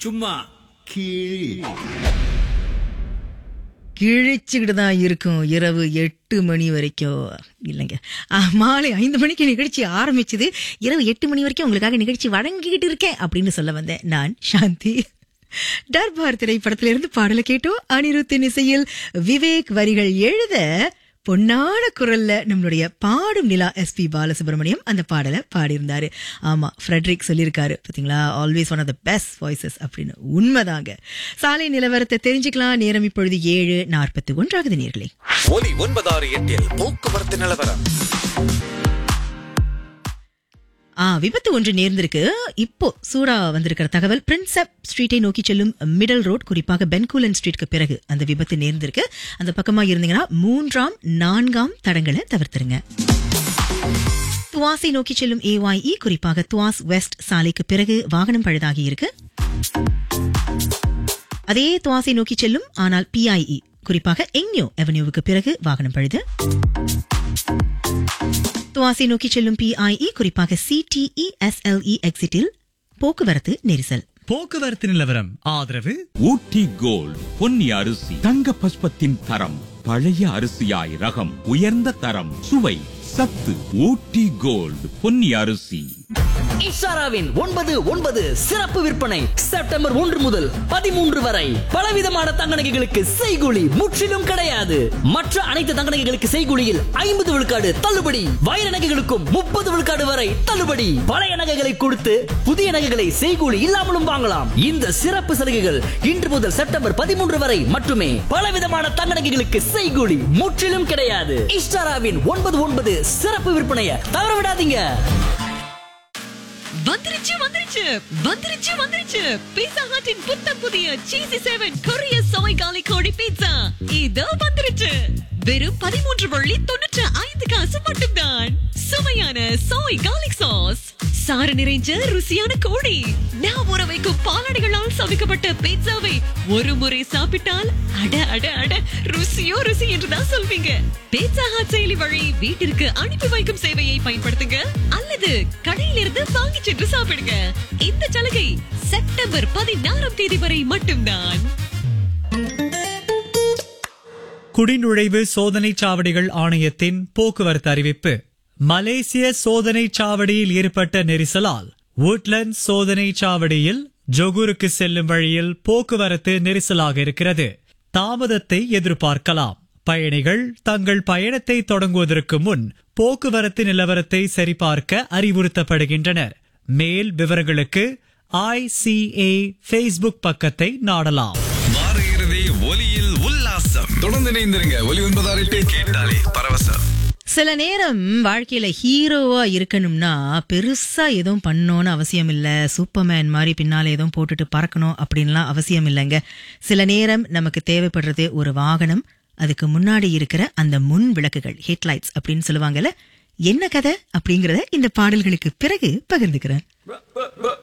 சும்மா கீழ் கிழிச்சுக்கிட்டு தான் இருக்கும் இரவு எட்டு மணி வரைக்கும் இல்லைங்க ஆ, மாலை ஐந்து மணிக்கு நிகழ்ச்சி ஆரம்பிச்சது இரவு எட்டு மணி வரைக்கும் உங்களுக்காக நிகழ்ச்சி வழங்கிக்கிட்டு இருக்கேன் அப்படின்னு சொல்ல வந்தேன் நான் சாந்தி டர்பார் திரைப்படத்திலிருந்து பாடலை கேட்டோம் அனிருத்தின் இசையில் விவேக் வரிகள் எழுத பொன்னான குரல்ல நம்மளுடைய பாடும் நிலா எஸ்பி பாலசுப்ரமணியம் அந்த பாடலை பாடியிருந்தாரு ஆமா ஃப்ரெட்ரிக் சொல்லியிருக்காரு பாத்தீங்களா always one of the best voices அப்படின்னு உண்மைதாங்க சாலை நிலவரத்தை தெரிஞ்சுக்கலாம் நேரம் இப்பொழுது ஏழு நாற்பத்தி ஒன்றாகுது நேர்களே ஒலி ஒன்பதாறு எட்டில் போக்குவரத்து நிலவரம் ஆ விபத்து ஒன்று நேர்ந்திருக்கு இப்போ சூடா வந்திருக்கிற தகவல் பிரின்சப் ஸ்ட்ரீட்டை நோக்கி செல்லும் மிடல் ரோட் குறிப்பாக பென்கூலன் ஸ்ட்ரீட்க்கு பிறகு அந்த விபத்து நேர்ந்திருக்கு அந்த பக்கமா இருந்தீங்கன்னா மூன்றாம் நான்காம் தடங்களை தவிர்த்துருங்க துவாசை நோக்கி செல்லும் ஏஒய்இ குறிப்பாக துவாஸ் வெஸ்ட் சாலைக்கு பிறகு வாகனம் பழுதாகி இருக்கு அதே துவாசை நோக்கி செல்லும் ஆனால் பிஐஇ குறிப்பாக எங்னியோ அவென்யூவுக்கு பிறகு வாகனம் பழுது துவாசை நோக்கி செல்லும் பிஐஇ குறிப்பாக சிடிஇ எஸ்எல்இ எக்ஸிட்டில் போக்குவரத்து நெரிசல் போக்குவரத்து நிலவரம் ஆதரவு ஊட்டி கோல்ட் பொன்னி அரிசி தங்க பஸ்பத்தின் தரம் பழைய அரிசியாய் ரகம் உயர்ந்த தரம் சுவை சத்து ஊட்டி கோல்ட் பொன்னி அரிசி இஷாராவின் ஒன்பது ஒன்பது சிறப்பு விற்பனை செப்டம்பர் ஒன்று முதல் பதிமூன்று வரை பலவிதமான தங்க நகைகளுக்கு செய்கூலி முற்றிலும் கிடையாது மற்ற அனைத்து தங்க நகைகளுக்கு செய்கூலியில் ஐம்பது விழுக்காடு தள்ளுபடி வைர நகைகளுக்கும் முப்பது விழுக்காடு வரை தள்ளுபடி பழைய நகைகளை கொடுத்து புதிய நகைகளை செய்கூலி இல்லாமலும் வாங்கலாம் இந்த சிறப்பு சலுகைகள் இன்று முதல் செப்டம்பர் பதிமூன்று வரை மட்டுமே பலவிதமான தங்க நகைகளுக்கு செய்கூலி முற்றிலும் கிடையாது இஷ்டாராவின் ஒன்பது ஒன்பது சிறப்பு விற்பனையை தவற விடாதீங்க வந்துருச்சு வந்துருச்சு வந்துருச்சு வந்துருச்சு பீட்சா ஹட்டின் புத்தம் புதிய சீசி செவன் கொரிய சோய் காலி கோழி பீட்சா இதோ வந்துருச்சு வெறும் பதிமூன்று வள்ளி தொண்ணூற்று ஐந்து காசு மட்டும்தான் சுவையான சோய் கார்லிக் சாஸ் சாறு நிறைஞ்ச ருசியான கோழி நான் ஊற வைக்கும் பாலாடைகளால் சமைக்கப்பட்ட பீட்சாவை ஒரு முறை சாப்பிட்டால் அட அட அட ருசியோ ருசி என்றுதான் சொல்வீங்க பீட்சா ஹாட் செயலி வழி வீட்டிற்கு அனுப்பி வைக்கும் சேவையை பயன்படுத்துங்க அல்லது கடையிலிருந்து வாங்கி சென்று சாப்பிடுங்க இந்த சலுகை செப்டம்பர் பதினாறாம் தேதி வரை மட்டும்தான் குடிநுழைவு சோதனை சாவடிகள் ஆணையத்தின் போக்குவரத்து அறிவிப்பு மலேசிய சோதனை சாவடியில் ஏற்பட்ட நெரிசலால் woodlands சோதனை சாவடியில் ஜொகூருக்கு செல்லும் வழியில் போக்குவரத்து நெரிசலாக இருக்கிறது தாமதத்தை எதிர்பார்க்கலாம் பயணிகள் தங்கள் பயணத்தை தொடங்குவதற்கு முன் போக்குவரத்து நிலவரத்தை சரிபார்க்க அறிவுறுத்தப்படுகின்றனர் மேல் விவரங்களுக்கு ஐசிஏ ஃபேஸ்புக் பக்கத்தை நாடலாம் வார இறுதி ஒலியில் உல்லாசம் தொடர்ந்து இணைந்திருங்க ஒலி ஒன்பதாறு எட்டு கேட்டாலே பரவசம் சில நேரம் வாழ்க்கையில ஹீரோவா இருக்கணும்னா பெருசா எதுவும் பண்ணணும்னு அவசியம் இல்ல சூப்பர்மேன் மாதிரி பின்னால எதுவும் போட்டுட்டு பறக்கணும் அப்படின்லாம் அவசியம் இல்லைங்க சில நேரம் நமக்கு தேவைப்படுறது ஒரு வாகனம் அதுக்கு முன்னாடி இருக்கிற அந்த முன் விளக்குகள் ஹெட்லைட்ஸ் அப்படின்னு சொல்லுவாங்கல்ல என்ன கதை அப்படிங்கறத இந்த பாடல்களுக்கு பிறகு பகிர்ந்துக்கிறேன்